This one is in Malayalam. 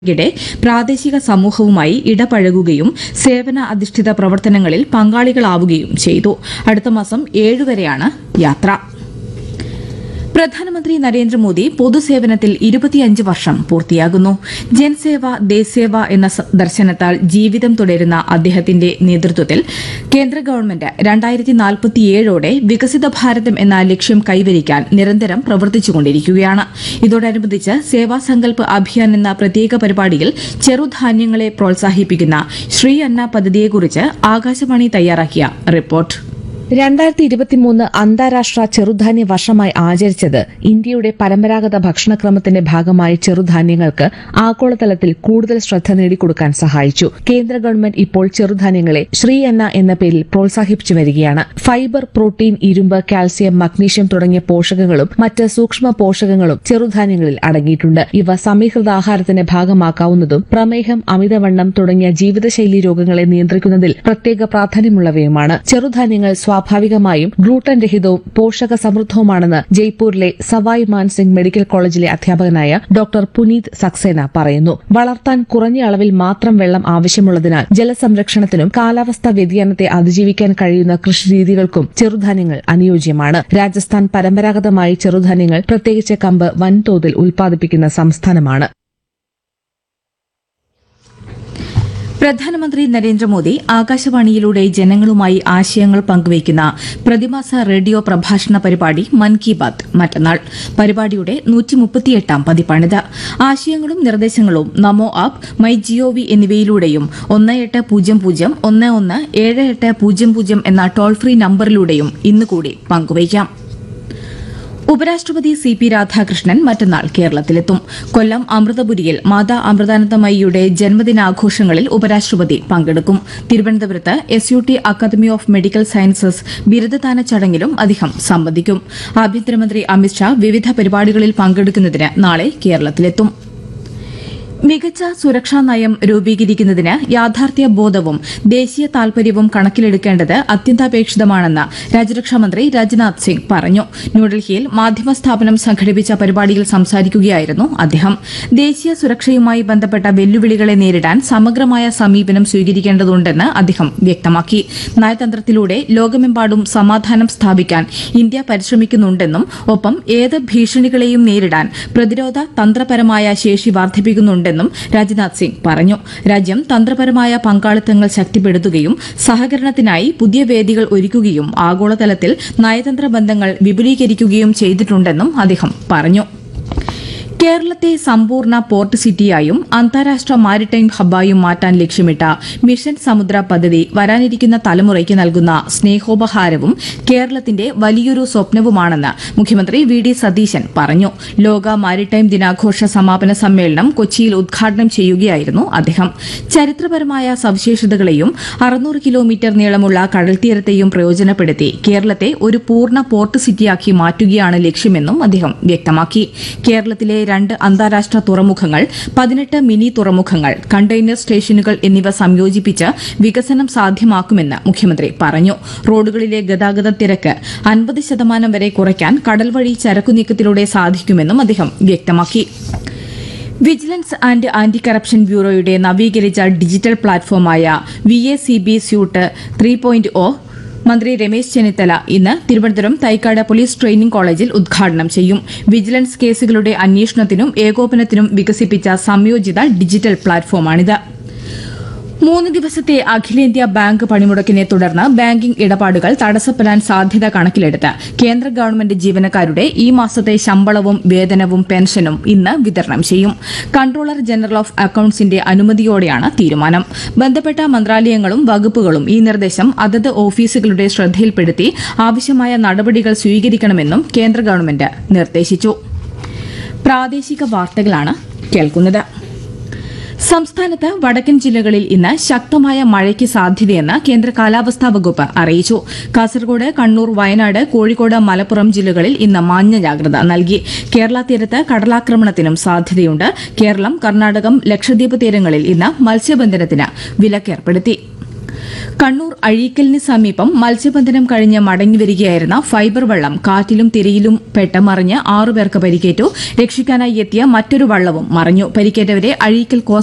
യുടെ പ്രാദേശിക സമൂഹവുമായി ഇടപഴകുകയും സേവന അധിഷ്ഠിത പ്രവർത്തനങ്ങളിൽ പങ്കാളികളാവുകയും ചെയ്തു അടുത്ത മാസം ഏഴുവരെയാണ് യാത്ര പ്രധാനമന്ത്രി നരേന്ദ്രമോദി പൊതുസേവനത്തിൽ ഇരുപത്തിയഞ്ച് വർഷം പൂർത്തിയാകുന്നു ജൻസേവ ദേശസേവ എന്ന സ- ദർശനത്താൽ ജീവിതം തുടരുന്ന അദ്ദേഹത്തിന്റെ നേതൃത്വത്തിൽ കേന്ദ്ര ഗവൺമെന്റ് രണ്ടായിരത്തി നാൽപ്പത്തിയേഴോടെ വികസിത ഭാരതം എന്ന ലക്ഷ്യം കൈവരിക്കാൻ നിരന്തരം പ്രവർത്തിച്ചുകൊണ്ടിരിക്കുകയാണ് ഇതോടനുബന്ധിച്ച് സേവാ സങ്കല്പ് അഭിയാൻ എന്ന പ്രത്യേക പരിപാടിയിൽ ചെറുധാന്യങ്ങളെ പ്രോത്സാഹിപ്പിക്കുന്ന ശ്രീ അന്ന പദ്ധതിയെക്കുറിച്ച് ആകാശവാണി തയ്യാറാക്കിയ റിപ്പോർട്ട് രണ്ടായിരത്തി ഇരുപത്തിമൂന്ന് അന്താരാഷ്ട്ര ചെറുധാന്യ വർഷമായി ആചരിച്ചത് ഇന്ത്യയുടെ പരമ്പരാഗത ഭക്ഷണക്രമത്തിന്റെ ഭാഗമായി ചെറുധാന്യങ്ങൾക്ക് ആഗോളതലത്തിൽ കൂടുതൽ ശ്രദ്ധ നേടിക്കൊടുക്കാൻ സഹായിച്ചു കേന്ദ്ര ഗവൺമെന്റ് ഇപ്പോൾ ചെറുധാന്യങ്ങളെ ശ്രീ അന്ന എന്ന പേരിൽ പ്രോത്സാഹിപ്പിച്ചു വരികയാണ് ഫൈബർ പ്രോട്ടീൻ ഇരുമ്പ് കാൽസ്യം മഗ്നീഷ്യം തുടങ്ങിയ പോഷകങ്ങളും മറ്റ് സൂക്ഷ്മ പോഷകങ്ങളും ചെറുധാന്യങ്ങളിൽ അടങ്ങിയിട്ടുണ്ട് ഇവ സമീകൃത ആഹാരത്തിന്റെ ഭാഗമാക്കാവുന്നതും പ്രമേഹം അമിതവണ്ണം തുടങ്ങിയ ജീവിതശൈലി രോഗങ്ങളെ നിയന്ത്രിക്കുന്നതിൽ പ്രത്യേക പ്രാധാന്യമുള്ളവയുമാണ് ചെറുധാന്യങ്ങൾ സ്വാഭാവികമായും ഗ്ലൂട്ടൻ രഹിതവും പോഷക സമൃദ്ധവുമാണെന്ന് ജയ്പൂരിലെ സവായ് മാൻസിംഗ് മെഡിക്കൽ കോളേജിലെ അധ്യാപകനായ ഡോക്ടർ പുനീത് സക്സേന പറയുന്നു വളർത്താൻ കുറഞ്ഞ അളവിൽ മാത്രം വെള്ളം ആവശ്യമുള്ളതിനാൽ ജലസംരക്ഷണത്തിനും കാലാവസ്ഥാ വ്യതിയാനത്തെ അതിജീവിക്കാൻ കഴിയുന്ന കൃഷിരീതികൾക്കും ചെറുധാന്യങ്ങൾ അനുയോജ്യമാണ് രാജസ്ഥാൻ പരമ്പരാഗതമായി ചെറുധാന്യങ്ങൾ പ്രത്യേകിച്ച് കമ്പ് വൻതോതിൽ ഉൽപ്പാദിപ്പിക്കുന്ന സംസ്ഥാനമാണ് പ്രധാനമന്ത്രി നരേന്ദ്രമോദി ആകാശവാണിയിലൂടെ ജനങ്ങളുമായി ആശയങ്ങൾ പങ്കുവയ്ക്കുന്ന പ്രതിമാസ റേഡിയോ പ്രഭാഷണ പരിപാടി മൻ കി ബാത് മറ്റന്നാൾ പരിപാടിയുടെ നൂറ്റിമുപ്പത്തിയെട്ടാം പതിപ്പാണിത് ആശയങ്ങളും നിർദ്ദേശങ്ങളും നമോ ആപ്പ് മൈ ജിഒവി എന്നിവയിലൂടെയും ഒന്ന് എട്ട് പൂജ്യം പൂജ്യം ഒന്ന് ഒന്ന് ഏഴ് എട്ട് പൂജ്യം പൂജ്യം എന്ന ടോൾ ഫ്രീ നമ്പറിലൂടെയും ഇന്ന് കൂടി പങ്കുവയ്ക്കാം ഉപരാഷ്ട്രപതി സി പി രാധാകൃഷ്ണൻ മറ്റന്നാൾ കേരളത്തിലെത്തും കൊല്ലം അമൃതപുരിയിൽ മാതാ അമൃതാനന്ദമയിയുടെ ജന്മദിനാഘോഷങ്ങളിൽ ഉപരാഷ്ട്രപതി പങ്കെടുക്കും തിരുവനന്തപുരത്ത് S U T academy of medical sciences ബിരുദദാന ചടങ്ങിലും അദ്ദേഹം സംബന്ധിക്കും ആഭ്യന്തരമന്ത്രി അമിത്ഷാ വിവിധ പരിപാടികളിൽ പങ്കെടുക്കുന്നതിന് നാളെ കേരളത്തിലെത്തും മികച്ച സുരക്ഷാ നയം രൂപീകരിക്കുന്നതിന് യാഥാർത്ഥ്യ ബോധവും ദേശീയ താൽപര്യവും കണക്കിലെടുക്കേണ്ടത് അത്യന്താപേക്ഷിതമാണെന്ന് രാജ്യരക്ഷാമന്ത്രി രാജ്നാഥ് സിംഗ് പറഞ്ഞു ന്യൂഡൽഹിയിൽ മാധ്യമ സ്ഥാപനം സംഘടിപ്പിച്ച പരിപാടിയിൽ സംസാരിക്കുകയായിരുന്നു അദ്ദേഹം ദേശീയ സുരക്ഷയുമായി ബന്ധപ്പെട്ട വെല്ലുവിളികളെ നേരിടാൻ സമഗ്രമായ സമീപനം സ്വീകരിക്കേണ്ടതുണ്ടെന്ന് അദ്ദേഹം വ്യക്തമാക്കി നയതന്ത്രത്തിലൂടെ ലോകമെമ്പാടും സമാധാനം സ്ഥാപിക്കാൻ ഇന്ത്യ പരിശ്രമിക്കുന്നുണ്ടെന്നും ഒപ്പം ഏത് ഭീഷണികളെയും നേരിടാൻ പ്രതിരോധ തന്ത്രപരമായ ശേഷി വർദ്ധിപ്പിക്കുന്നുണ്ടെന്നും രാജ്നാഥ് സിംഗ് പറഞ്ഞു രാജ്യം തന്ത്രപരമായ പങ്കാളിത്തങ്ങൾ ശക്തിപ്പെടുത്തുകയും സഹകരണത്തിനായി പുതിയ വേദികൾ ഒരുക്കുകയും ആഗോളതലത്തിൽ നയതന്ത്ര ബന്ധങ്ങൾ വിപുലീകരിക്കുകയും ചെയ്തിട്ടുണ്ടെന്നും അദ്ദേഹം പറഞ്ഞു കേരളത്തെ സമ്പൂർണ്ണ പോർട്ട് സിറ്റിയായും അന്താരാഷ്ട്ര മാരിടൈം ഹബ്ബായും മാറ്റാൻ ലക്ഷ്യമിട്ട മിഷൻ സമുദ്ര പദ്ധതി വരാനിരിക്കുന്ന തലമുറയ്ക്ക് നൽകുന്ന സ്നേഹോപഹാരവും കേരളത്തിന്റെ വലിയൊരു സ്വപ്നവുമാണെന്ന് മുഖ്യമന്ത്രി വി ഡി സതീശൻ പറഞ്ഞു ലോക മാരിടൈം ദിനാഘോഷ സമാപന സമ്മേളനം കൊച്ചിയിൽ ഉദ്ഘാടനം ചെയ്യുകയായിരുന്നു അദ്ദേഹം ചരിത്രപരമായ സവിശേഷതകളെയും അറുന്നൂറ് കിലോമീറ്റർ നീളമുള്ള കടൽത്തീരത്തെയും പ്രയോജനപ്പെടുത്തി കേരളത്തെ ഒരു പൂർണ്ണ പോർട്ട് സിറ്റിയാക്കി മാറ്റുകയാണ് ലക്ഷ്യമെന്നും അദ്ദേഹം വ്യക്തമാക്കി കേരളത്തിലെ രണ്ട് അന്താരാഷ്ട്ര തുറമുഖങ്ങൾ പതിനെട്ട് മിനി തുറമുഖങ്ങൾ കണ്ടെയ്നർ സ്റ്റേഷനുകൾ എന്നിവ സംയോജിപ്പിച്ച് വികസനം സാധ്യമാക്കുമെന്ന് മുഖ്യമന്ത്രി പറഞ്ഞു റോഡുകളിലെ ഗതാഗത തിരക്ക് അൻപത് ശതമാനം വരെ കുറയ്ക്കാൻ കടൽ വഴി ചരക്കുനീക്കത്തിലൂടെ സാധിക്കുമെന്നും അദ്ദേഹം വ്യക്തമാക്കി വിജിലൻസ് ആൻഡ് ആന്റി കറപ്ഷൻ ബ്യൂറോയുടെ നവീകരിച്ച ഡിജിറ്റൽ പ്ലാറ്റ്ഫോമായ V A C B suite three point O മന്ത്രി രമേശ് ചെന്നിത്തല ഇന്ന് തിരുവനന്തപുരം തൈക്കാട് പോലീസ് ട്രെയിനിംഗ് കോളേജിൽ ഉദ്ഘാടനം ചെയ്യും വിജിലൻസ് കേസുകളുടെ അന്വേഷണത്തിനും ഏകോപനത്തിനും വികസിപ്പിച്ച സംയോജിത ഡിജിറ്റൽ പ്ലാറ്റ്ഫോമാണിത് മൂന്ന് ദിവസത്തെ അഖിലേന്ത്യാ ബാങ്ക് പണിമുടക്കിനെ തുടർന്ന് ബാങ്കിംഗ് ഇടപാടുകൾ തടസ്സപ്പെടാൻ സാധ്യത കണക്കിലെടുത്ത് കേന്ദ്ര ഗവൺമെന്റ് ജീവനക്കാരുടെ ഈ മാസത്തെ ശമ്പളവും വേതനവും പെൻഷനും ഇന്ന് വിതരണം ചെയ്യും കൺട്രോളർ ജനറൽ ഓഫ് അക്കൌണ്ട്സിന്റെ അനുമതിയോടെയാണ് തീരുമാനം ബന്ധപ്പെട്ട മന്ത്രാലയങ്ങളും വകുപ്പുകളും ഈ നിർദ്ദേശം അതത് ഓഫീസുകളുടെ ശ്രദ്ധയിൽപ്പെടുത്തി ആവശ്യമായ നടപടികൾ സ്വീകരിക്കണമെന്നും കേന്ദ്ര ഗവൺമെന്റ് നിർദ്ദേശിച്ചു പ്രാദേശിക വാർത്തകളാണ് കേൾക്കുന്നത് സംസ്ഥാനത്ത് വടക്കൻ ജില്ലകളിൽ ഇന്ന് ശക്തമായ മഴയ്ക്ക് സാധ്യതയെന്ന് കേന്ദ്ര കാലാവസ്ഥാ വകുപ്പ് അറിയിച്ചു കാസർഗോഡ് കണ്ണൂർ വയനാട് കോഴിക്കോട് മലപ്പുറം ജില്ലകളിൽ ഇന്ന് മഞ്ഞ ജാഗ്രത നൽകി കേരള തീരത്ത് കടലാക്രമണത്തിനും സാധ്യതയുണ്ട് കേരളം കർണാടകം ലക്ഷദ്വീപ് തീരങ്ങളിൽ ഇന്ന് മത്സ്യബന്ധനത്തിന് വിലക്കേർപ്പെടുത്തി കണ്ണൂർ അഴീക്കലിന് സമീപം മത്സ്യബന്ധനം കഴിഞ്ഞ് മടങ്ങിവരികയായിരുന്ന ഫൈബർ വള്ളം കാറ്റിലും തിരയിലും പെട്ട് മറിഞ്ഞ് ആറുപേർക്ക് പരിക്കേറ്റു രക്ഷിക്കാനായി എത്തിയ മറ്റൊരു വള്ളവും മറിഞ്ഞു പരിക്കേറ്റവരെ അഴീക്കൽ